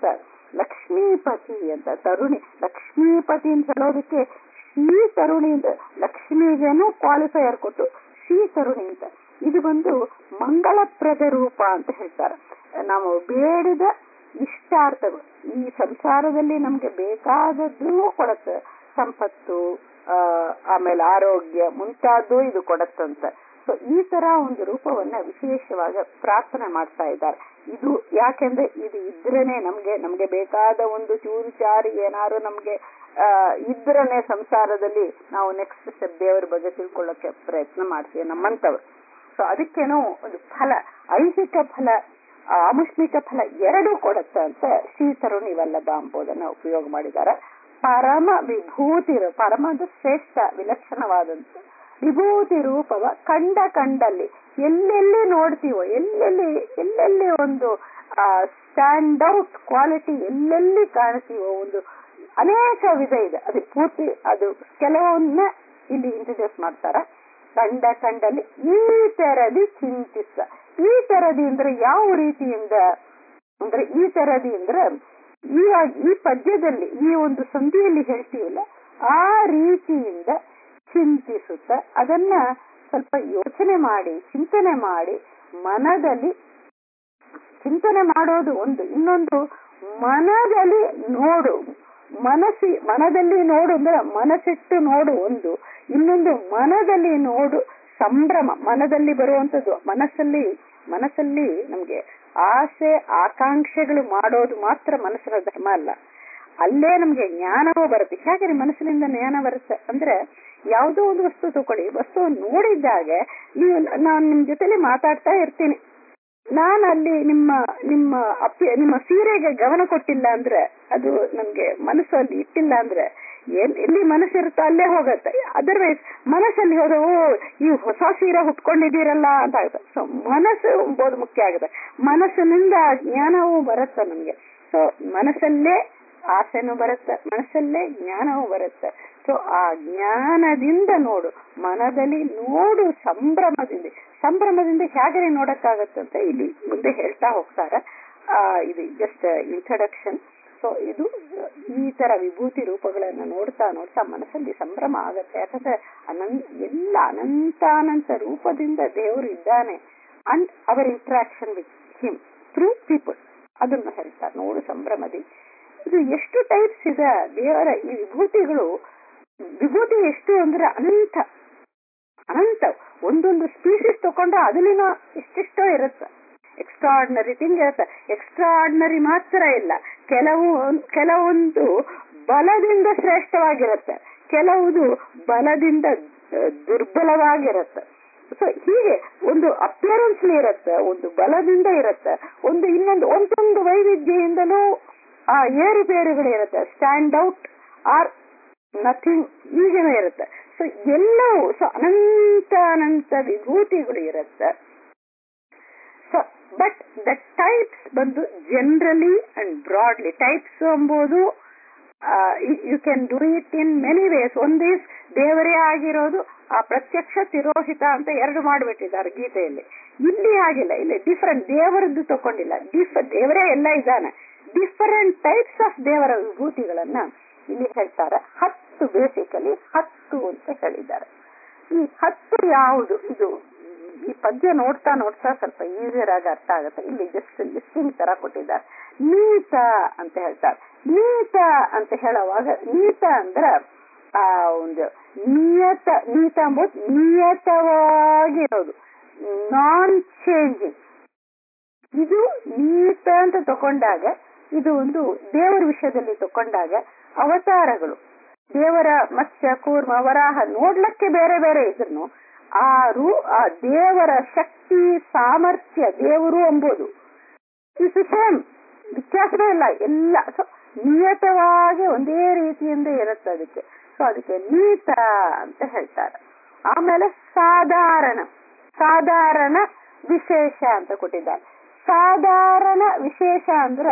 ಲಕ್ಷ್ಮೀಪತಿ ಅಂತ ತರುಣಿ ಲಕ್ಷ್ಮೀಪತಿ ಅಂತ ಹೇಳೋದಕ್ಕೆ ಶ್ರೀ ತರುಣಿ ಅಂತ ಲಕ್ಷ್ಮಿಗೇನು ಕ್ವಾಲಿಫೈಯರ್ ಕೊಟ್ಟು ಶ್ರೀ ತರುಣಿ ಅಂತ ಇದು ಬಂದು ಮಂಗಳಪ್ರದ ರೂಪ ಅಂತ ಹೇಳ್ತಾರೆ ನಾವು ಬೇಡದ ಇಷ್ಟಾರ್ಥಗಳು ಈ ಸಂಸಾರದಲ್ಲಿ ನಮ್ಗೆ ಬೇಕಾದದ್ದು ಕೊಡತ್ತೆ ಸಂಪತ್ತು ಆ, ಆಮೇಲೆ ಆರೋಗ್ಯ ಮುಂತಾದ್ದು ಇದು ಕೊಡತ್ತಂತ ಸೊ ಈ ತರ ಒಂದು ರೂಪವನ್ನ ವಿಶೇಷವಾಗಿ ಪ್ರಾರ್ಥನೆ ಮಾಡ್ತಾ ಇದ್ದಾರೆ ಇದು ಯಾಕೆಂದ್ರೆ ಇದು ಇದ್ರೇನೆ ನಮ್ಗೆ ನಮ್ಗೆ ಬೇಕಾದ ಒಂದು ಚೂರು ಚಾರಿ ಏನಾದ್ರು ನಮ್ಗೆ ಆ, ಇದ್ರನೆ ಸಂಸಾರದಲ್ಲಿ ನಾವು ನೆಕ್ಸ್ಟ್ ಸ್ಟೆಪ್ ದೇವರ ಬಗ್ಗೆ ತಿಳ್ಕೊಳ್ಳೋಕೆ ಪ್ರಯತ್ನ ಮಾಡ್ತೀವಿ ನಮ್ಮಂತವ್ರು ಸೊ ಅದಕ್ಕೇನೋ ಒಂದು ಫಲ ಐಹಿಕ ಫಲ ಆಮುಷ್ಮಿಕ ಫಲ ಎರಡೂ ಕೊಡುತ್ತೆ ಅಂತ ಶ್ರೀ ತರುಣಿ ವಲ್ಲಭ ಎಂಬುದನ್ನ ಉಪಯೋಗ ಮಾಡಿದ್ದಾರೆ ಪರಮ ವಿಭೂತಿ ರೂ- ಪರಮ ಅಂದ್ರೆ ಶ್ರೇಷ್ಠ ವಿಲಕ್ಷಣವಾದಂತ ವಿಭೂತಿ ರೂಪವ ಕಂಡ ಕಂಡಲ್ಲಿ ಎಲ್ಲೆಲ್ಲಿ ನೋಡ್ತೀವೋ ಎಲ್ಲೆಲ್ಲಿ ಎಲ್ಲೆಲ್ಲಿ ಒಂದು ಸ್ಟ್ಯಾಂಡ್ ಔಟ್ ಕ್ವಾಲಿಟಿ ಎಲ್ಲೆಲ್ಲಿ ಕಾಣ್ತೀವೋ ಒಂದು ಅನೇಕ ವಿಧ ಇದೆ ಅದು ಪೂರ್ತಿ ಅದು ಕೆಲವನ್ನ ಇಲ್ಲಿ ಇಂಟ್ರೊಡ್ಯೂಸ್ ಮಾಡ್ತಾರ ಕಂಡ ಕಂಡಲ್ಲಿ ಈ ತರದಿ ಚಿಂತಿಸ ಈ ತರದಿ ಅಂದ್ರೆ ಯಾವ ರೀತಿಯಿಂದ ಅಂದ್ರೆ ಈ ತರದಿ ಅಂದ್ರೆ ಈ ಈ ಪದ್ಯದಲ್ಲಿ ಈ ಒಂದು ಸಂಧಿಯಲ್ಲಿ ಹೇಳ್ತೀವಲ್ಲ ಆ ರೀತಿಯಿಂದ ಚಿಂತಿಸುತ್ತ ಅದನ್ನ ಸ್ವಲ್ಪ ಯೋಚನೆ ಮಾಡಿ ಚಿಂತನೆ ಮಾಡಿ ಮನದಲ್ಲಿ ಚಿಂತನೆ ಮಾಡೋದು ಒಂದು ಇನ್ನೊಂದು ಮನದಲ್ಲಿ ನೋಡು ಮನಸ್ಸಿ ಮನದಲ್ಲಿ ನೋಡು ಅಂದ್ರೆ ಮನಸ್ಸಿಟ್ಟು ನೋಡು ಒಂದು ಇನ್ನೊಂದು ಮನದಲ್ಲಿ ನೋಡು ಸಂಭ್ರಮ ಮನದಲ್ಲಿ ಬರುವಂತದ್ದು ಮನಸ್ಸಲ್ಲಿ ಮನಸ್ಸಲ್ಲಿ ನಮ್ಗೆ ಆಸೆ ಆಕಾಂಕ್ಷೆಗಳು ಮಾಡೋದು ಮಾತ್ರ ಮನಸ್ಸಿನ ಧರ್ಮ ಅಲ್ಲ ಅಲ್ಲೇ ನಮ್ಗೆ ಜ್ಞಾನವೂ ಬರುತ್ತೆ ಹೇಗೆ ಮನಸ್ಸಿನಿಂದ ಜ್ಞಾನ ಬರುತ್ತೆ ಅಂದ್ರೆ ಯಾವುದೋ ಒಂದು ವಸ್ತು ತಗೊಳ್ಳಿ ವಸ್ತುವನ್ನು ನೋಡಿದ್ದಾಗೆ ನೀವು ನಾನು ನಿಮ್ ಜೊತೆಲಿ ಮಾತಾಡ್ತಾ ಇರ್ತೀನಿ ನಾನು ಅಲ್ಲಿ ನಿಮ್ಮ ನಿಮ್ಮ ಅಪ್ಪಿ ನಿಮ್ಮ ಸೀರೆಗೆ ಗಮನ ಕೊಟ್ಟಿಲ್ಲ ಅಂದ್ರೆ ಅದು ನಮ್ಗೆ ಮನಸ್ಸಲ್ಲಿ ಇಟ್ಟಿಲ್ಲ ಅಂದ್ರೆ ಎಲ್ ಎಲ್ಲಿ ಮನಸ್ಸಿರುತ್ತೋ ಅಲ್ಲೇ ಹೋಗತ್ತೆ ಅದರ್ವೈಸ್ ಮನಸ್ಸಲ್ಲಿ ಹೋದ ಓ ಈ ಹೊಸ ಸೀರೆ ಹುಟ್ಕೊಂಡಿದ್ದೀರಲ್ಲ ಅಂತ ಆಗುತ್ತೆ ಸೊ ಮನಸ್ಸು ಎಂಬುದು ಮುಖ್ಯ ಆಗುತ್ತೆ ಮನಸ್ಸಿನಿಂದ ಜ್ಞಾನವೂ ಬರುತ್ತೆ ನಮ್ಗೆ ಸೊ ಮನಸ್ಸಲ್ಲೇ ಆಸೆನೂ ಬರುತ್ತೆ ಮನಸ್ಸಲ್ಲೇ ಜ್ಞಾನವೂ ಬರುತ್ತೆ ಸೊ ಆ ಜ್ಞಾನದಿಂದ ನೋಡು ಮನದಲ್ಲಿ ನೋಡು ಸಂಭ್ರಮದಿಂದ ಸಂಭ್ರಮದಿಂದ ಹೇಗೆ ನೋಡಕ್ಕಾಗತ್ತಂತ ಇಲ್ಲಿ ಮುಂದೆ ಹೇಳ್ತಾ ಹೋಗ್ತಾರೆ ಆ ಇದು ಜಸ್ಟ್ ಇಂಟ್ರಡಕ್ಷನ್ ಸೊ ಇದು ಈ ತರ ವಿಭೂತಿ ರೂಪಗಳನ್ನ ನೋಡ್ತಾ ನೋಡ್ತಾ ಮನಸ್ಸಲ್ಲಿ ಸಂಭ್ರಮ ಆಗತ್ತೆ ಯಾಕಂದ್ರೆ ಅನಂತ ಎಲ್ಲ ಅನಂತಾನಂತ ರೂಪದಿಂದ ದೇವರು ಇದ್ದಾನೆ and our interaction with him through people ಅದನ್ನ ಹೇಳ್ತಾರೆ ನೋಡು ಸಂಭ್ರಮದಿ ಇದು ಎಷ್ಟು ಟೈಪ್ಸ್ ಇದೆ ದೇವರ ಈ ವಿಭೂತಿಗಳು ವಿಭೂತಿ ಎಷ್ಟು ಅಂದ್ರೆ ಅನಂತ ಅನಂತ ಒಂದೊಂದು ಸ್ಪೀಶೀಸ್ ತಗೊಂಡ್ರೆ ಅದಲ್ಲಿನ ಎಷ್ಟೆಷ್ಟೋ ಇರುತ್ತೆ ಎಕ್ಸ್ಟ್ರಾರ್ಡಿನರಿ ಥಿಂಗ್ ಇರುತ್ತೆ ಎಕ್ಸ್ಟ್ರಾರ್ಡಿನರಿ ಮಾತ್ರ ಇಲ್ಲ ಕೆಲವು ಕೆಲವೊಂದು ಬಲದಿಂದ ಶ್ರೇಷ್ಠವಾಗಿರುತ್ತೆ ಕೆಲವುದು ಬಲದಿಂದ ದುರ್ಬಲವಾಗಿರುತ್ತೆ ಸೊ ಹೀಗೆ ಒಂದು ಅಪಿಯರೆನ್ಸ್ ಇರುತ್ತೆ ಒಂದು ಬಲದಿಂದ ಇರುತ್ತೆ ಒಂದು ಇನ್ನೊಂದು ಒಂದೊಂದು ವೈವಿಧ್ಯದಿಂದಲೂ ಆ ಏರುಪೇರುಗಳು ಇರುತ್ತೆ ಸ್ಟ್ಯಾಂಡ್ ಔಟ್ ಆರ್ ನಥಿಂಗ್ ಹೀಗೇನೋ ಇರುತ್ತೆ ಸೊ ಎಲ್ಲವೂ ಸೊ ಅನಂತ ಅನಂತ ವಿಭೂತಿಗಳು ಇರುತ್ತೆ ಸೊ ಬಟ್ ದ ಟೈಪ್ಸ್ ಬಂದು ಜನರಲಿ ಅಂಡ್ ಬ್ರಾಡ್ಲಿ ಟೈಪ್ಸ್ ಎಂಬುದು you can do it in many ways ಒಂದ್ ಈಸ್ ದೇವರೇ ಆಗಿರೋದು ಆ ಪ್ರತ್ಯಕ್ಷ ತಿರೋಹಿತ ಅಂತ ಎರಡು ಮಾಡಿಬಿಟ್ಟಿದ್ದಾರೆ ಗೀತೆಯಲ್ಲಿ ಇಲ್ಲಿ ಆಗಿಲ್ಲ ಇಲ್ಲಿ ಡಿಫರೆಂಟ್ ದೇವರದ್ದು ತಕೊಂಡಿಲ್ಲ ಡಿಫ್ ದೇವರೇ ಎಲ್ಲ ಇದ್ದಾನೆ ಡಿಫರೆಂಟ್ ಟೈಪ್ಸ್ ಆಫ್ ದೇವರ ವಿಭೂತಿಗಳನ್ನ ಇಲ್ಲಿ ಹೇಳ್ತಾರೆ ಹತ್ತು ಬೇಸಿಕಲಿ ಹತ್ತು ಅಂತ ಹೇಳಿದ್ದಾರೆ ಈ ಹತ್ತು ಯಾವುದು ಇದು ಈ ಪದ್ಯ ನೋಡ್ತಾ ನೋಡ್ತಾ ಸ್ವಲ್ಪ ಈಸಿಯರ್ ಆಗಿ ಅರ್ಥ ಆಗುತ್ತೆ ಇಲ್ಲಿ ಜಸ್ಟ್ ಲಿಸ್ಟಿಂಗ್ ತರ ಕೊಟ್ಟಿದ್ದಾರೆ ನೀತ ಅಂತ ಹೇಳ್ತಾರೆ ನೀತ ಅಂತ ಹೇಳುವಾಗ ನೀತ ಅಂದ್ರ ಆ ಒಂದು ನಿಯತ ನೀತ ಎಂಬುದು ನಿಯತವಾಗಿರೋದು ನಾನ್ ಚೇಂಜಿಂಗ್ ಇದು ನೀತ ಅಂತ ತಕೊಂಡಾಗ ಇದು ಒಂದು ದೇವರ ವಿಷಯದಲ್ಲಿ ತಕೊಂಡಾಗ ಅವತಾರಗಳು ದೇವರ ಮತ್ಸ್ಯ ಕೂರ್ಮ ವರಾಹ ನೋಡ್ಲಕ್ಕೆ ಬೇರೆ ಬೇರೆ ಇದ್ರು ಆ ರೂ ಆ ದೇವರ ಶಕ್ತಿ ಸಾಮರ್ಥ್ಯ ದೇವರು ಎಂಬುದು ಇಸ್ ಸೇಮ್ ವ್ಯತ್ಯಾಸವೇ ಇಲ್ಲ ಎಲ್ಲ ಸೊ ನಿಯತವಾಗಿ ಒಂದೇ ರೀತಿಯಿಂದ ಇರುತ್ತೆ ಅದಕ್ಕೆ ಸೊ ಅದಕ್ಕೆ ನೀತ ಅಂತ ಹೇಳ್ತಾರೆ ಆಮೇಲೆ ಸಾಧಾರಣ ಸಾಧಾರಣ ವಿಶೇಷ ಅಂತ ಕೊಟ್ಟಿದ್ದಾರೆ ಸಾಧಾರಣ ವಿಶೇಷ ಅಂದ್ರೆ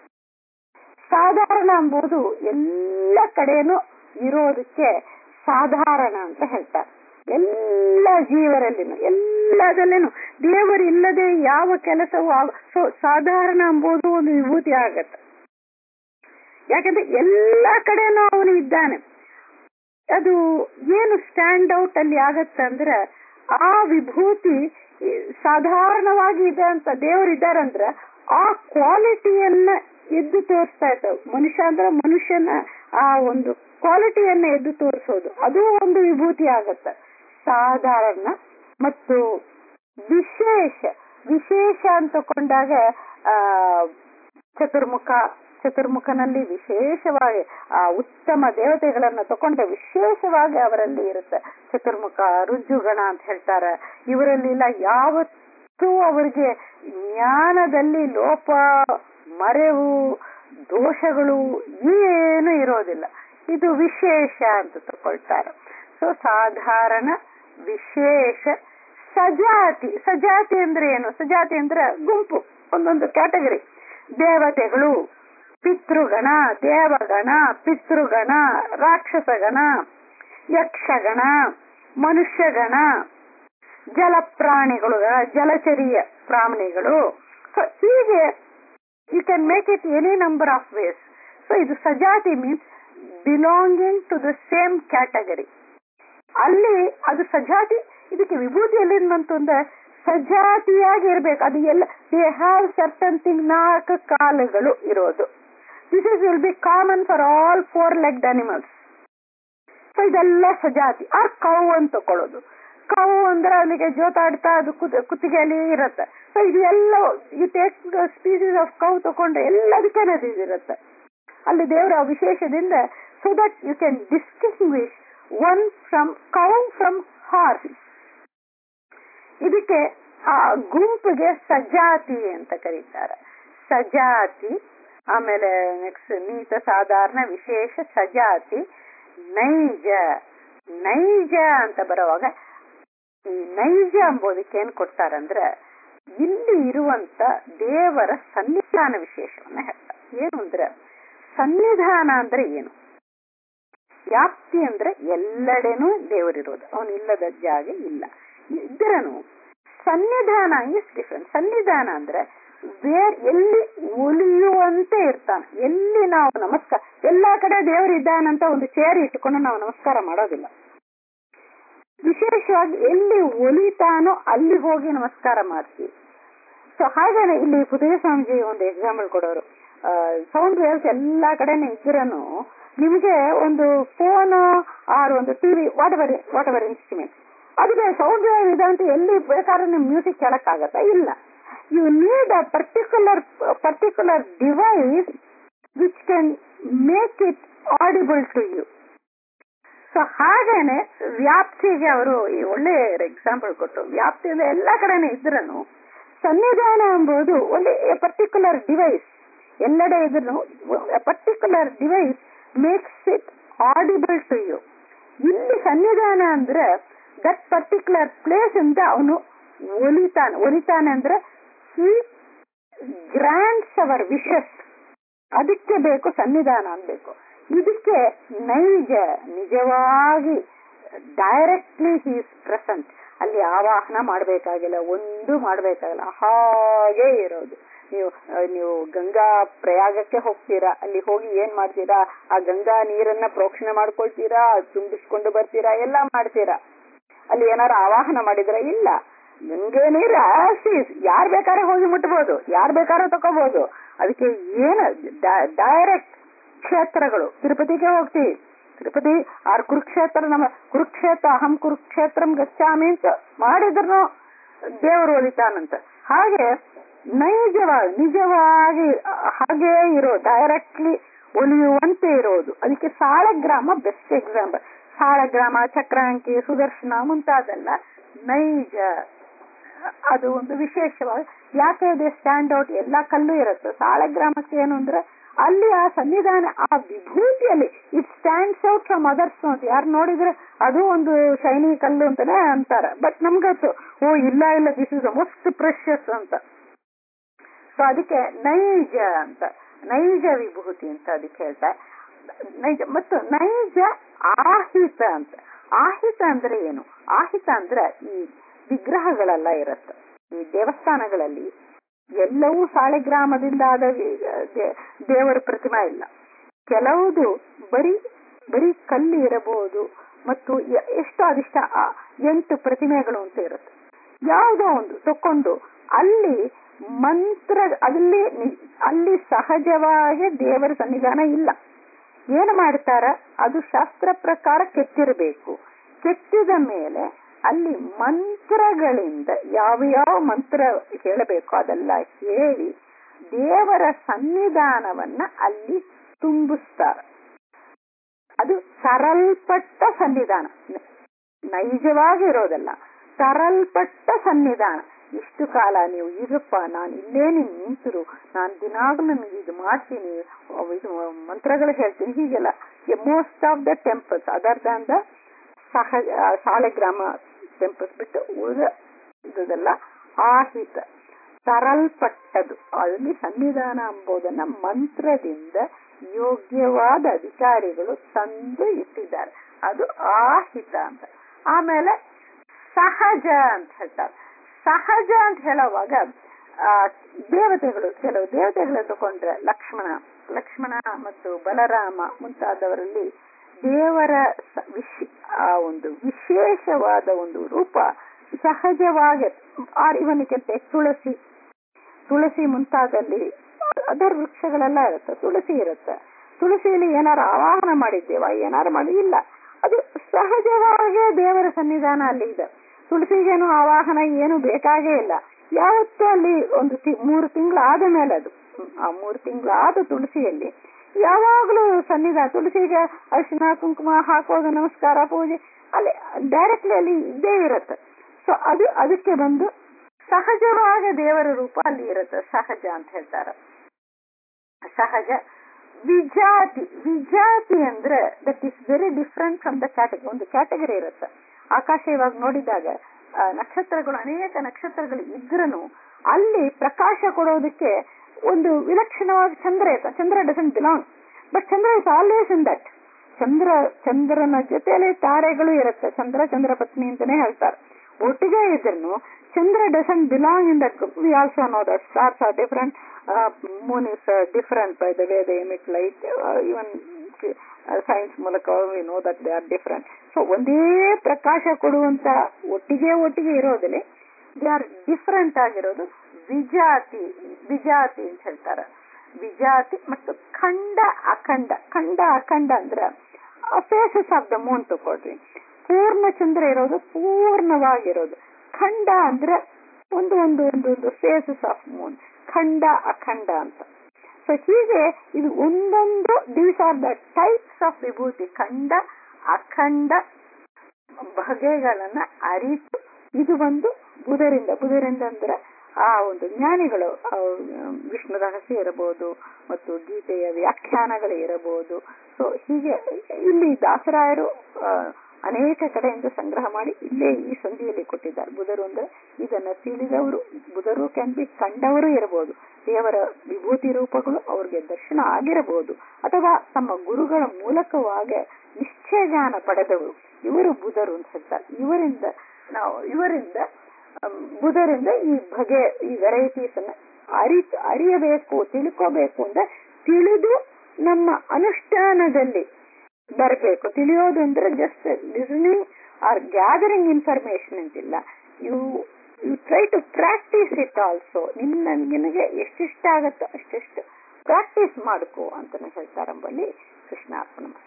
ಸಾಧಾರಣ ಎಂಬುದು ಎಲ್ಲ ಕಡೆನೂ ಇರೋದಕ್ಕೆ ಸಾಧಾರಣ ಅಂತ ಹೇಳ್ತಾರೆ ಎಲ್ಲ ಜೀವರಲ್ಲಿನೂ ಎಲ್ಲದಲ್ಲೇನು ದೇವರಿಲ್ಲದೆ ಯಾವ ಕೆಲಸವೂ ಸೊ ಸಾಧಾರಣ ಎಂಬುದು ಒಂದು ವಿಭೂತಿ ಆಗತ್ತೆ ಯಾಕಂದ್ರೆ ಎಲ್ಲ ಕಡೆನೂ ಅವನು ಇದ್ದಾನೆ ಅದು ಏನು ಸ್ಟ್ಯಾಂಡ್ ಔಟ್ ಅಲ್ಲಿ ಆಗತ್ತೆ ಅಂದ್ರೆ ಆ ವಿಭೂತಿ ಸಾಧಾರಣವಾಗಿ ಇದೆ ಅಂತ ದೇವರು ಇದ್ದಾರಂದ್ರ ಆ ಕ್ವಾಲಿಟಿಯನ್ನ ಎದ್ದು ತೋರಿಸ್ತಾ ಇರ್ತವೆ ಮನುಷ್ಯ ಅಂದ್ರೆ ಮನುಷ್ಯನ ಆ ಒಂದು ಕ್ವಾಲಿಟಿಯನ್ನ ಎದ್ದು ತೋರಿಸೋದು ಅದು ಒಂದು ವಿಭೂತಿ ಆಗತ್ತೆ ಸಾಧಾರಣ ಮತ್ತು ವಿಶೇಷ ವಿಶೇಷ ಅಂತ ಕೊಂಡಾಗ ಆ ಚತುರ್ಮುಖ ಚತುರ್ಮುಖನಲ್ಲಿ ವಿಶೇಷವಾಗಿ ಆ ಉತ್ತಮ ದೇವತೆಗಳನ್ನ ತಕೊಂಡ ವಿಶೇಷವಾಗಿ ಅವರಲ್ಲಿ ಇರುತ್ತೆ ಚತುರ್ಮುಖ ರುಜುಗಣ ಅಂತ ಹೇಳ್ತಾರೆ ಇವರಲ್ಲಿಲ್ಲ ಯಾವತ್ತೂ ಅವರಿಗೆ ಜ್ಞಾನದಲ್ಲಿ ಲೋಪ ಮರೆವು ದೋಷಗಳು ಏನು ಇರೋದಿಲ್ಲ ಇದು ವಿಶೇಷ ಅಂತ ತಕೊಳ್ತಾರೆ ಸೊ ಸಾಧಾರಣ ವಿಶೇಷ ಸಜಾತಿ ಸಜಾತಿ ಅಂದ್ರೆ ಏನು ಸಜಾತಿ ಅಂದ್ರೆ ಗುಂಪು ಒಂದೊಂದು ಕ್ಯಾಟಗರಿ ದೇವತೆಗಳು ಪಿತೃಗಣ ದೇವಗಣ ಪಿತೃಗಣ ರಾಕ್ಷಸಗಣ ಯಕ್ಷಗಣ ಮನುಷ್ಯಗಣ ಜಲಪ್ರಾಣಿಗಳು ಜಲಚರಿಯ ಪ್ರಾಣಿಗಳು ಸೊ ಹೀಗೆ you can make it any number of ways so ಇದು ಸಜಾತಿ means belonging to the same category ಅಲ್ಲಿ ಅದು ಸಜಾತಿ ಇದಕ್ಕೆ ವಿಭೂತಿ ಎಲ್ಲಿಂದಂತು ಅಂದ್ರೆ ಸಜಾತಿಯಾಗಿ ಇರ್ಬೇಕು ಅದು ಎಲ್ಲ ದೇ ಹ್ಯಾವ್ ಸರ್ಟನ್ ಥಿಂಗ್ ನಾಲ್ಕು ಕಾಲುಗಳು ಇರೋದು this is will be common for all four legged animals so ಇದೆಲ್ಲ ಸಜಾತಿ ಆರ್ ಕೌ ಅಂತ ತಕೊಳ್ಳೋದು ಕೌ ಅಂದ್ರೆ ಅಲ್ಲಿಗೆ ಜೋತಾಡ್ತಾ ಅದು ಕುತ್ತಿಗೆಯಲ್ಲಿ ಇರುತ್ತೆ ಸೊ ಇದು ಎಲ್ಲ you take species of cow ತಗೊಂಡ್ರೆ ಎಲ್ಲದಕ್ಕೆ ಇರುತ್ತೆ ಅಲ್ಲಿ ದೇವರ ವಿಶೇಷದಿಂದ so that you can distinguish one from cow from horse ಇದಕ್ಕೆ ಆ ಗುಂಪಿಗೆ ಸಜಾತಿ ಅಂತ ಕರೀತಾರೆ ಸಜಾತಿ ಆಮೇಲೆ ನೆಕ್ಸ್ಟ್ ನೀತ ಸಾಧಾರಣ ವಿಶೇಷ ಸಜಾತಿ ನೈಜ ನೈಜ ಅಂತ ಬರುವಾಗ ಈ ನೈಜ ಎಂಬುದಕ್ಕೆ ಏನ್ ಕೊಡ್ತಾರಂದ್ರೆ ಇಲ್ಲಿ ಇರುವಂತ ದೇವರ ಸನ್ನಿಧಾನ ವಿಶೇಷವನ್ನ ಹೇಳ್ತಾರೆ ಏನು ಅಂದ್ರೆ ಸನ್ನಿಧಾನ ಅಂದ್ರೆ ಏನು ವ್ಯಾಪ್ತಿ ಅಂದ್ರೆ ಎಲ್ಲೆಡೆನೂ ದೇವರಿರೋದು ಅವನು ಇಲ್ಲದ ಜಾಗ ಇಲ್ಲ ಇದ್ರನು ಸನ್ನಿಧಾನ ಇಸ್ ಡಿಫ್ರೆಂಟ್ ಸನ್ನಿಧಾನ ಅಂದ್ರೆ ಬೇರ್ ಎಲ್ಲಿ ಉಳಿಯುವಂತೆ ಇರ್ತಾನೆ ಎಲ್ಲಿ ನಾವು ನಮಸ್ಕಾರ ಎಲ್ಲಾ ಕಡೆ ದೇವರು ಇದ್ದಾನಂತ ಒಂದು ಚೇರ್ ಇಟ್ಟುಕೊಂಡು ನಾವು ನಮಸ್ಕಾರ ಮಾಡೋದಿಲ್ಲ ವಿಶೇಷವಾಗಿ ಎಲ್ಲಿ ಒಲಿತಾನೋ ಅಲ್ಲಿ ಹೋಗಿ ನಮಸ್ಕಾರ ಮಾಡ್ತೀವಿ ಸೊ ಹಾಗೇನೆ ಇಲ್ಲಿ ಪುದಯ ಸ್ವಾಮೀಜಿ ಒಂದು ಎಕ್ಸಾಂಪಲ್ ಕೊಡೋರು ಸೌಂಡ್ ವೇವ್ಸ್ ಎಲ್ಲಾ ಕಡೆನೆ ಇದ್ರನು ನಿಮಗೆ ಒಂದು ಫೋನ್ ಆರ್ ಒಂದು TV whatever whatever instrument ಅದಕ್ಕೆ ಸೌಂಡ್ ವೇವ್ ಇದೆ ಅಂತ ಎಲ್ಲಿ ಬೇಕಾದ್ರೆ ನಿಮ್ ಮ್ಯೂಸಿಕ್ ಕೇಳಕ್ಕಾಗತ್ತಾ ಇಲ್ಲ you need a particular particular device which can make it audible to you so ಹಾಗೇನೆ ವ್ಯಾಪ್ತಿಗೆ ಅವರು ಈ ಒಳ್ಳೆ ಎಕ್ಸಾಂಪಲ್ ಕೊಟ್ಟು ವ್ಯಾಪ್ತಿ ಅಂದ್ರೆ ಎಲ್ಲಾ ಕಡೆನೆ ಇದ್ರನು ಸನ್ನಿಧಾನ ಎಂಬುದು ಒಂದು ಪರ್ಟಿಕ್ಯುಲರ್ ಡಿವೈಸ್ ಎಲ್ಲೆಡೆ ಇದ್ರು particular device makes it audible to you ಇಲ್ಲಿ ಸನ್ನಿಧಾನ ಅಂದ್ರೆ ದಟ್ ಪರ್ಟಿಕ್ಯುಲರ್ ಪ್ಲೇಸ್ ಅಂತ ಅವನು ಒಲಿತಾನೆ ಒಲಿತಾನೆ ಅಂದ್ರೆ ಹಿ ಗ್ರಾಂಡ್ಸ್ ಅವರ್ ವಿಶಸ್ ಅದಕ್ಕೆ ಬೇಕು ಸನ್ನಿಧಾನ ಅನ್ಬೇಕು ಇದಕ್ಕೆ ನೈಜ ನಿಜವಾಗಿ ಡೈರೆಕ್ಟ್ಲಿ ಹಿ ಇಸ್ ಪ್ರೆಸೆಂಟ್ ಅಲ್ಲಿ ಆವಾಹನ ಮಾಡಬೇಕಾಗಿಲ್ಲ ಒಂದು ಮಾಡಬೇಕಾಗಿಲ್ಲ ಹಾಗೆ ಇರೋದು ನೀವು ನೀವು ಗಂಗಾ ಪ್ರಯಾಗಕ್ಕೆ ಹೋಗ್ತೀರಾ ಅಲ್ಲಿ ಹೋಗಿ ಏನ್ ಮಾಡ್ತೀರಾ ಆ ಗಂಗಾ ನೀರನ್ನ ಪ್ರೋಕ್ಷಣೆ ಮಾಡ್ಕೊಳ್ತೀರಾ ತುಂಬಿಸ್ಕೊಂಡು ಬರ್ತೀರಾ ಎಲ್ಲ ಮಾಡ್ತೀರಾ ಅಲ್ಲಿ ಏನಾರು ಆವಾಹನ ಮಾಡಿದ್ರ ಇಲ್ಲ ಗಂಗೆ ನೀರು ಆಸೀಸ್ ಯಾರ್ ಬೇಕಾದ್ರೆ ಹೋಗಿ ಮುಟ್ಬೋದು ಯಾರ್ ಬೇಕಾದ್ರೆ ತಗೋಬಹುದು ಅದಕ್ಕೆ ಏನು ಡೈರೆಕ್ಟ್ ಕ್ಷೇತ್ರಗಳು ತಿರುಪತಿಗೆ ಹೋಗ್ತೀವಿ ತಿರುಪತಿ ಆರ್ ಕುರುಕ್ಷೇತ್ರ ನಮ್ಮ ಕುರುಕ್ಷೇತ್ರ ಅಹಂ ಕುರುಕ್ಷೇತ್ರಂ ಗಚ್ಚಾಮಿ ಅಂತ ಮಾಡಿದ್ರು ದೇವರು ಒಲಿತಾನಂತ ಹಾಗೆ ನೈಜವಾಗಿ ನಿಜವಾಗಿ ಹಾಗೇ ಇರೋ ಡೈರೆಕ್ಟ್ಲಿ ಒಲಿಯುವಂತೆ ಇರೋದು ಅದಕ್ಕೆ ಸಾಳಗ್ರಾಮ ಬೆಸ್ಟ್ ಎಕ್ಸಾಂಪಲ್ ಸಾಳಗ್ರಾಮ ಚಕ್ರಾಂಕಿ ಸುದರ್ಶನ ಮುಂತಾದೆಲ್ಲ ನೈಜ ಅದು ಒಂದು ವಿಶೇಷವಾಗಿ ಯಾಕೆ ಇದೆ ಸ್ಟ್ಯಾಂಡ್ ಔಟ್ ಎಲ್ಲಾ ಕಲ್ಲು ಇರುತ್ತೆ ಸಾಳಗ್ರಾಮಕ್ಕೆ ಏನು ಅಂದ್ರೆ ಅಲ್ಲಿ ಆ ಸನ್ನಿಧಾನ ಆ ವಿಭೂತಿಯಲ್ಲಿ it stands out from others ಅಂತ ಯಾರು ನೋಡಿದ್ರೆ ಅದು ಒಂದು ಶೈನಿ ಕಲ್ಲು ಅಂತಾನೆ ಅಂತಾರೆ ಬಟ್ ನಮ್ಗತ್ತು ಓ ಇಲ್ಲ ಇಲ್ಲ ದಿಸ್ ಇಸ್ ಮೋಸ್ಟ್ ಪ್ರೆಷಸ್ ಅಂತ ಸೊ ಅದಕ್ಕೆ ನೈಜ ಅಂತ ನೈಜ ವಿಭೂತಿ ಅಂತ ಅದಕ್ಕೆ ಹೇಳ್ತಾರೆ ನೈಜ ಮತ್ತು ನೈಜ ಆಹಿತ ಅಂತ ಆಹಿತ ಅಂದ್ರೆ ಏನು ಆಹಿತ ಅಂದ್ರೆ ಈ ವಿಗ್ರಹಗಳೆಲ್ಲ ಇರುತ್ತೆ ಈ ದೇವಸ್ಥಾನಗಳಲ್ಲಿ ಎಲ್ಲವೂ ಸಾಳೆಗ್ರಾಮದಿಂದ ಆದ ದೇವರ ಪ್ರತಿಮಾ ಇಲ್ಲ ಕೆಲವುದು ಬರೀ ಬರೀ ಕಲ್ಲು ಇರಬಹುದು ಮತ್ತು ಎಷ್ಟು ಅದಿಷ್ಟ ಎಂಟು ಪ್ರತಿಮೆಗಳು ಅಂತ ಇರುತ್ತೆ ಯಾವುದೋ ಒಂದು ತಕೊಂಡು ಅಲ್ಲಿ ಮಂತ್ರ ಅಲ್ಲಿ ಅಲ್ಲಿ ಸಹಜವಾಗಿ ದೇವರ ಸನ್ನಿಧಾನ ಇಲ್ಲ ಏನು ಮಾಡ್ತಾರ ಅದು ಶಾಸ್ತ್ರ ಪ್ರಕಾರ ಕೆತ್ತಿರಬೇಕು ಕೆತ್ತಿದ ಮೇಲೆ ಅಲ್ಲಿ ಮಂತ್ರಗಳಿಂದ ಯಾವ ಯಾವ ಮಂತ್ರ ಹೇಳಬೇಕು ಅದೆಲ್ಲ ಹೇಳಿ ದೇವರ ಸನ್ನಿಧಾನವನ್ನ ಅಲ್ಲಿ ತುಂಬಿಸ್ತಾರ ಅದು ತರಲ್ಪಟ್ಟ ಸನ್ನಿಧಾನ ನೈಜವಾಗಿ ಇರೋದಲ್ಲ ತರಲ್ಪಟ್ಟ ಸನ್ನಿಧಾನ ಇಷ್ಟು ಕಾಲ ನೀವು ಇರಪ್ಪ ನಾನು ಇಲ್ಲೇ ನೀವು ನಿಂತರು ನಾನು ದಿನಾಗ್ಲೂ ನಿಮಗೆ ಇದು ಮಾಡ್ತೀನಿ ಇದು ಮಂತ್ರಗಳು ಹೇಳ್ತೀನಿ ಹೀಗೆಲ್ಲ most of the temples other than the ಸಹಜ ಸಾಲಗ್ರಾಮ ಟೆಂಪಲ್ಸ್ ಬಿಟ್ಟು ಉಳಿದ ಇದೆಲ್ಲ ಆಹಿತ ತರಲ್ಪಟ್ಟದು ಅಲ್ಲಿ ಸನ್ನಿಧಾನ ಎಂಬುದನ್ನ ಮಂತ್ರದಿಂದ ಯೋಗ್ಯವಾದ ಅಧಿಕಾರಿಗಳು ತಂದು ಇಟ್ಟಿದ್ದಾರೆ ಅದು ಆಹಿತ ಅಂತ ಆಮೇಲೆ ಸಹಜ ಅಂತ ಹೇಳ್ತಾರೆ ಸಹಜ ಅಂತ ಹೇಳುವಾಗ ಆ ದೇವತೆಗಳು ಕೆಲವು ದೇವತೆಗಳು ತಗೊಂಡ್ರೆ ಲಕ್ಷ್ಮಣ ಲಕ್ಷ್ಮಣ ಮತ್ತು ಬಲರಾಮ ಮುಂತಾದವರಲ್ಲಿ ದೇವರ ವಿಶ್ ಆ ಒಂದು ವಿಶೇಷವಾದ ಒಂದು ರೂಪ ಸಹಜವಾಗಿ ಆರ್ ಇವನಿಗೆ ತುಳಸಿ ತುಳಸಿ ಮುಂತಾದಲ್ಲಿ ಅದರ ವೃಕ್ಷಗಳೆಲ್ಲ ಇರುತ್ತೆ ತುಳಸಿ ಇರುತ್ತೆ ತುಳಸಿಯಲ್ಲಿ ಏನಾರು ಆವಾಹನ ಮಾಡಿದ್ದೇವ ಏನಾರು ಮಾಡಿ ಇಲ್ಲ ಅದು ಸಹಜವಾಗೇ ದೇವರ ಸನ್ನಿಧಾನ ಅಲ್ಲಿ ಇದೆ ತುಳಸಿಗೇನು ಆವಾಹನ ಏನು ಬೇಕಾಗೇ ಇಲ್ಲ ಯಾವತ್ತೂ ಅಲ್ಲಿ ಒಂದು ಮೂರು ತಿಂಗಳು ಆದ ಮೇಲೆ ಅದು ಆ ಮೂರು ತಿಂಗಳು ಆದ ತುಳಸಿಯಲ್ಲಿ ಯಾವಾಗಲೂ ಸನ್ನಿಧಾನ ತುಳಸಿಗೆ ಅರಿಶಿನ ಕುಂಕುಮ ಹಾಕೋದು ನಮಸ್ಕಾರ ಪೂಜೆ ಅಲ್ಲಿ ಡೈರೆಕ್ಟ್ಲಿ ಅಲ್ಲಿ ಇದ್ದೇ ಇರುತ್ತೆ ಸೊ ಅದು ಅದಕ್ಕೆ ಬಂದು ಸಹಜವಾಗಿ ದೇವರ ರೂಪ ಅಲ್ಲಿ ಇರುತ್ತೆ ಸಹಜ ಅಂತ ಹೇಳ್ತಾರೆ ಸಹಜ ವಿಜಾತಿ ವಿಜಾತಿ ಅಂದ್ರೆ that is very different from the category ಒಂದು ಕ್ಯಾಟಗರಿ ಇರುತ್ತೆ ಆಕಾಶ ಇವಾಗ ನೋಡಿದಾಗ ಆ, ನಕ್ಷತ್ರಗಳು ಅನೇಕ ನಕ್ಷತ್ರಗಳು ಇದ್ರೂ ಅಲ್ಲಿ ಪ್ರಕಾಶ ಕೊಡೋದಕ್ಕೆ ಒಂದು ವಿಲಕ್ಷಣವಾಗಿ ಚಂದ್ರ ಇರುತ್ತೆ ಚಂದ್ರ ಡಸಂಟ್ ಬಿಲಾಂಗ್ ಬಟ್ ಚಂದ್ರ ಇಸ್ ಆಲ್ವೇಸ್ ಇನ್ ದಟ್ ಚಂದ್ರ ಚಂದ್ರನ ಜೊತೆಯಲ್ಲಿ ತಾರೆಗಳು ಇರುತ್ತೆ ಚಂದ್ರ ಚಂದ್ರ ಪತ್ನಿ ಅಂತಾನೆ ಹೇಳ್ತಾರೆ ಒಟ್ಟಿಗೆ ಇದ್ರು ಚಂದ್ರ doesn't belong in that group we also know that stars are different moon is different by the way the emit light even science ಮೂಲಕ we know that they are different so ಒಂದೇ ಪ್ರಕಾಶ ಕೊಡುವಂತ ಒಟ್ಟಿಗೆ ಒಟ್ಟಿಗೆ ಇರೋದಿಲ್ಲ ದೇ ಆರ್ ಡಿಫರೆಂಟ್ ಆಗಿರೋದು ವಿಜಾತಿ ವಿಜಾತಿ ಅಂತ ಹೇಳ್ತಾರೆ ವಿಜಾತಿ ಮತ್ತು ಖಂಡ ಅಖಂಡ ಖಂಡ ಅಖಂಡ ಅಂದ್ರೆ ಫೇಸಸ್ ಆಫ್ ದ ಮೂನ್ ತಗೊಳ್ರಿ ಪೂರ್ಣ ಚಂದ್ರ ಇರೋದು ಪೂರ್ಣವಾಗಿರೋದು ಖಂಡ ಅಂದ್ರೆ ಒಂದು ಒಂದು ಒಂದು ಒಂದು ಫೇಸಸ್ ಆಫ್ ಮೂನ್ ಖಂಡ ಅಖಂಡ ಅಂತ ಸೊ ಹೀಗೆ ಇದು ಒಂದೊಂದು these are the types of ವಿಭೂತಿ ಖಂಡ ಅಖಂಡ ಬಗೆಗಳನ್ನ ಅರಿತು ಇದು ಒಂದು ಬುಧರಿಂದ ಬುಧರಿಂದ ಅಂದ್ರೆ ಆ ಒಂದು ಜ್ಞಾನಿಗಳು ಆ, ವಿಷ್ಣು ರಹಸ್ಯ ಇರಬಹುದು ಮತ್ತು ಗೀತೆಯ ವ್ಯಾಖ್ಯಾನಗಳು ಇರಬಹುದು ಸೊ ಹೀಗೆ ಇಲ್ಲಿ ದಾಸರಾಯರು ಆ, ಅನೇಕ ಕಡೆಯಿಂದ ಸಂಗ್ರಹ ಮಾಡಿ ಇಲ್ಲೇ ಈ ಸಂಧಿಯಲ್ಲಿ ಕೊಟ್ಟಿದ್ದಾರೆ ಬುಧರು ಅಂದ್ರೆ ಇದನ್ನ ತಿಳಿದವರು ಬುಧರು ಕ್ಯಾನ್ ಬಿ ಕಂಡವರು ಇರಬಹುದು ದೇವರ ವಿಭೂತಿ ರೂಪಗಳು ಅವ್ರಿಗೆ ದರ್ಶನ ಆಗಿರಬಹುದು ಅಥವಾ ತಮ್ಮ ಗುರುಗಳ ಮೂಲಕವಾಗಿ ನಿಶ್ಚಯ ಜ್ಞಾನ ಪಡೆದವರು ಇವರು ಬುಧರು ಅಂತ ಹೇಳ್ತಾರೆ ಇವರಿಂದ ನಾವು ಇವರಿಂದ ಅಮ್, ಬುಧರಿಂದ ಈ ಬಗೆ ಈ ವೆರೈಟೀಸ್ ಅನ್ನ ಅರಿ ಅರಿಯಬೇಕು ತಿಳ್ಕೋಬೇಕು ಅಂದ್ರೆ ತಿಳಿದು ನಮ್ಮ ಅನುಷ್ಠಾನದಲ್ಲಿ ಬರಬೇಕು ತಿಳಿಯೋದು ಅಂದ್ರೆ just listening or gathering information ಅಂತಿಲ್ಲ you you try to practice it also ನಿನ್ನ ನಿನಗೆ ಎಷ್ಟೆಷ್ಟ ಆಗತ್ತೋ ಅಷ್ಟೆಷ್ಟು ಪ್ರಾಕ್ಟೀಸ್ ಮಾಡ್ಕೋ ಅಂತಾನೆ ಹೇಳ್ತಾರಂಬಲ್ಲಿ ಕೃಷ್ಣಾರ್ಪಣ ಮಸ್ತು.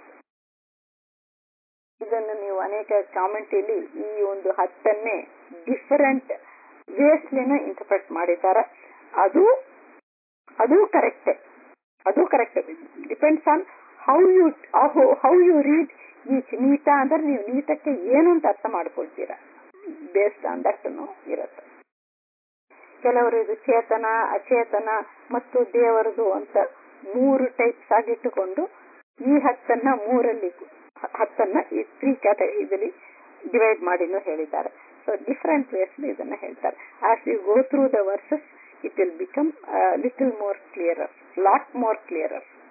ಇದನ್ನು ನೀವು ಅನೇಕ ಕಾಮೆಂಟಿಲಿ ಈ ಒಂದು ಹತ್ತನ್ನೇ ಡಿಫರೆಂಟ್ ವೇಸ್ಲಿನ ಇಂಟರ್ಪ್ರೆಟ್ ಮಾಡಿದ್ದಾರೆ ಅದು ಅದು ಕರೆಕ್ಟ್ ಅದು correct depends on how you how you read each ನೀಟ ಅಂದ್ರೆ ನೀವು ನೀಟಕ್ಕೆ ಏನು ಅಂತ ಅರ್ಥ ಮಾಡ್ಕೊಳ್ತೀರಾ ಬೇಸ್ಡ್ ಆನ್ ದಟ್ ಇರುತ್ತೆ ಕೆಲವರು ಇದು ಚೇತನ ಅಚೇತನ ಮತ್ತು ದೇವರದು ಅಂತ ಮೂರು ಟೈಪ್ಸ್ ಆಗಿಟ್ಟುಕೊಂಡು ಈ ಹತ್ತನ್ನ ಮೂರಲ್ಲಿ ಹತ್ತನ್ನ ಈ ತ್ರೀ ಕ್ಯಾಟಗರಿ ಇದರಲ್ಲಿ ಡಿವೈಡ್ ಮಾಡಿನೂ ಹೇಳಿದ್ದಾರೆ ಸೊ ಡಿಫರೆಂಟ್ ವೇಸ್ ಇದನ್ನ ಹೇಳ್ತಾರೆ as you go through the verses it will become little more clearer lot more clearer